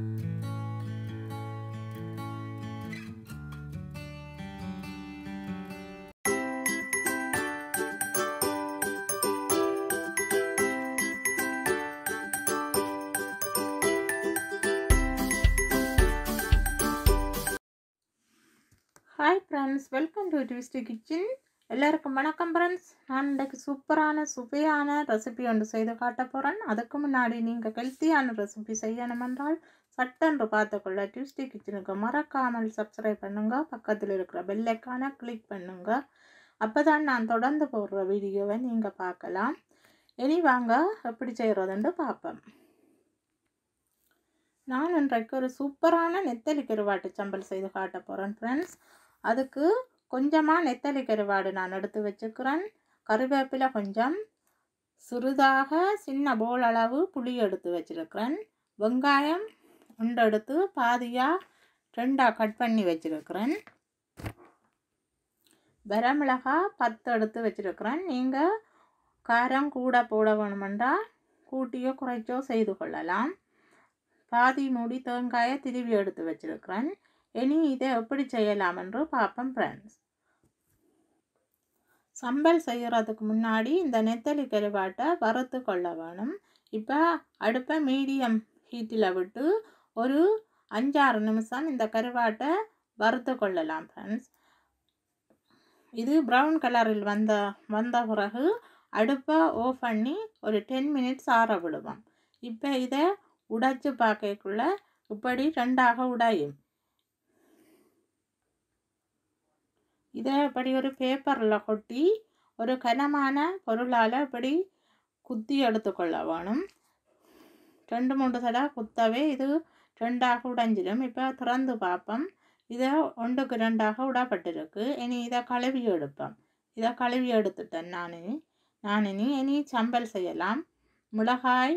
hi friends welcome to twisty kitchen எல்லாருக்கும் வணக்கம் friends நான் இன்றைக்கு சூப்பரான சுவையான ரெசிபி ஒன்று செய்து காட்ட போகிறேன் அதுக்கு முன்னாடி நீங்கள் ஹெல்த்தியான ரெசிபி செய்யணுமென்றால் சட்டென்று பார்த்துக்கொள்ள டியூஸ்டே கிச்சனுக்கு மறக்காமல் சப்ஸ்கிரைப் பண்ணுங்க பக்கத்தில் இருக்கிற பெல்லைக்கான கிளிக் பண்ணுங்க அப்போ தான் நான் தொடர்ந்து போடுற வீடியோவை நீங்கள் பார்க்கலாம் இனி வாங்க எப்படி செய்கிறதுன்னு பார்ப்போம் நான் இன்றைக்கு ஒரு சூப்பரான நெத்தலி கருவாட்டு சம்பல் செய்து காட்ட போகிறேன் ஃப்ரெண்ட்ஸ் அதுக்கு கொஞ்சமாக நெத்தலி கருவாடு நான் எடுத்து வச்சுக்கிறேன் கருவேப்பிலை கொஞ்சம் சிறிதாக சின்ன போல் அளவு புளி எடுத்து வச்சுருக்கிறேன் வெங்காயம் உண்டு எடுத்து பாதியாக ரெண்டாக கட் பண்ணி வச்சுருக்கிறேன் வரமிளகா பத்து எடுத்து வச்சுருக்கிறேன் நீங்கள் காரம் கூட போட வேணுமெண்டா கூட்டியோ குறைச்சோ செய்து கொள்ளலாம் பாதி மூடி தேங்காயை திருவி எடுத்து வச்சிருக்கிறேன் இனி இதை எப்படி செய்யலாம் என்று பார்ப்போம் ஃப்ரெண்ட்ஸ் சம்பல் செய்கிறதுக்கு முன்னாடி இந்த நெத்தலி கருவாட்டை வறுத்து கொள்ள வேணும் இப்போ அடுப்பை மீடியம் ஹீட்டில் விட்டு ஒரு அஞ்சாறு நிமிஷம் இந்த கருவாட்டை வறுத்து கொள்ளலாம் ஃப்ரெண்ட்ஸ் இது ப்ரௌன் கலரில் வந்த வந்த பிறகு அடுப்பை ஆஃப் பண்ணி ஒரு டென் மினிட்ஸ் ஆற விடுவோம் இப்போ இதை உடைச்சு பார்க்கக்குள்ள இப்படி ரெண்டாக உடையும் இதை இப்படி ஒரு பேப்பரில் கொட்டி ஒரு கனமான பொருளால் இப்படி குத்தி எடுத்துக்கொள்ள வேணும் ரெண்டு மூன்று தடவை குத்தவே இது ரெண்டாக உடைஞ்சிடும் இப்போ திறந்து பார்ப்போம் இதை ஒன்றுக்கு ரெண்டாக உடப்பட்டிருக்கு இனி இதை கழுவி எடுப்போம் இதை கழுவி எடுத்துட்டேன் நான் இனி நான் இனி இனி சம்பல் செய்யலாம் மிளகாய்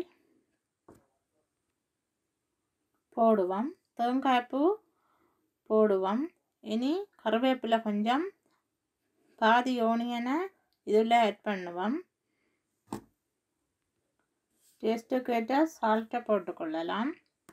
போடுவோம் தேங்காய்ப்பூ போடுவோம் இனி கருவேப்பிலை கொஞ்சம் பாதி ஓனியனை இதில் ஆட் பண்ணுவோம் டேஸ்ட்டுக்கு ஏற்ற சால்ட்டை போட்டுக்கொள்ளலாம்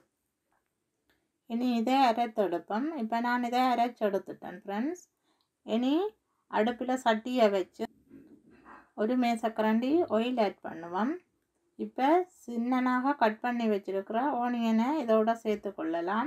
இனி இதை அரைத்தெடுப்போம் இப்போ நான் இதை அரைச்சி எடுத்துட்டேன் ஃப்ரெண்ட்ஸ் இனி அடுப்பில் சட்டியை வச்சு ஒரு மேசக்கரண்டி ஆயில் ஆட் பண்ணுவோம் இப்போ சின்னனாக கட் பண்ணி வச்சுருக்கிற ஓனியனை இதோட சேர்த்து கொள்ளலாம்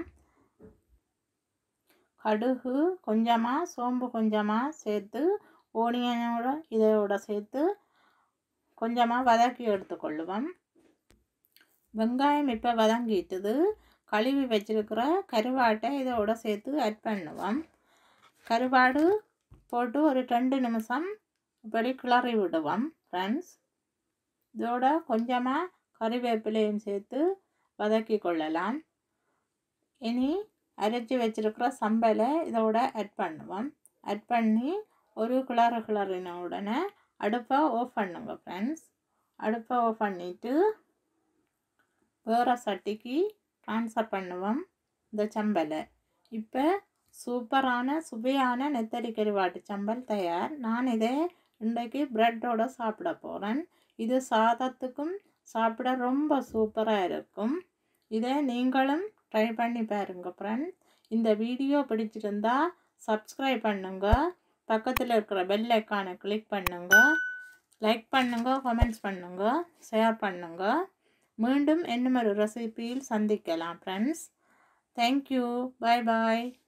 கடுகு கொஞ்சமாக சோம்பு கொஞ்சமாக சேர்த்து ஓனியனோட இதோட சேர்த்து கொஞ்சமாக வதக்கி எடுத்துக்கொள்ளுவோம் வெங்காயம் இப்போ வதங்கிட்டுது கழுவி வச்சுருக்கிற கருவாட்டை இதோட சேர்த்து ஆட் பண்ணுவோம் கருவாடு போட்டு ஒரு ரெண்டு நிமிஷம் இப்படி கிளறி விடுவோம் ஃப்ரெண்ட்ஸ் இதோட கொஞ்சமாக கறிவேப்பிலையும் சேர்த்து வதக்கி கொள்ளலாம் இனி அரைச்சி வச்சுருக்கிற சம்பலை இதோட ஆட் பண்ணுவோம் ஆட் பண்ணி ஒரு கிளறு கிளறின உடனே அடுப்பை ஆஃப் பண்ணுங்க ஃப்ரெண்ட்ஸ் அடுப்பை ஆஃப் பண்ணிவிட்டு வேறு சட்டிக்கு ட்ரான்ஸ்ஃபர் பண்ணுவோம் இந்த சம்பலை இப்போ சூப்பரான சுவையான நெத்தடி கருவாட்டு சம்பல் தயார் நான் இதை இன்றைக்கு ப்ரெட்டோட சாப்பிட போகிறேன் இது சாதத்துக்கும் சாப்பிட ரொம்ப சூப்பராக இருக்கும் இதை நீங்களும் ட்ரை பண்ணி பாருங்க ஃப்ரெண்ட் இந்த வீடியோ பிடிச்சிருந்தா சப்ஸ்கிரைப் பண்ணுங்க பக்கத்தில் இருக்கிற பெல் ஐக்கானை கிளிக் பண்ணுங்க லைக் பண்ணுங்க கமெண்ட்ஸ் பண்ணுங்க ஷேர் பண்ணுங்க மீண்டும் இன்னும் ஒரு ரெசிபியில் சந்திக்கலாம் ஃப்ரெண்ட்ஸ் தேங்க்யூ பாய் பாய்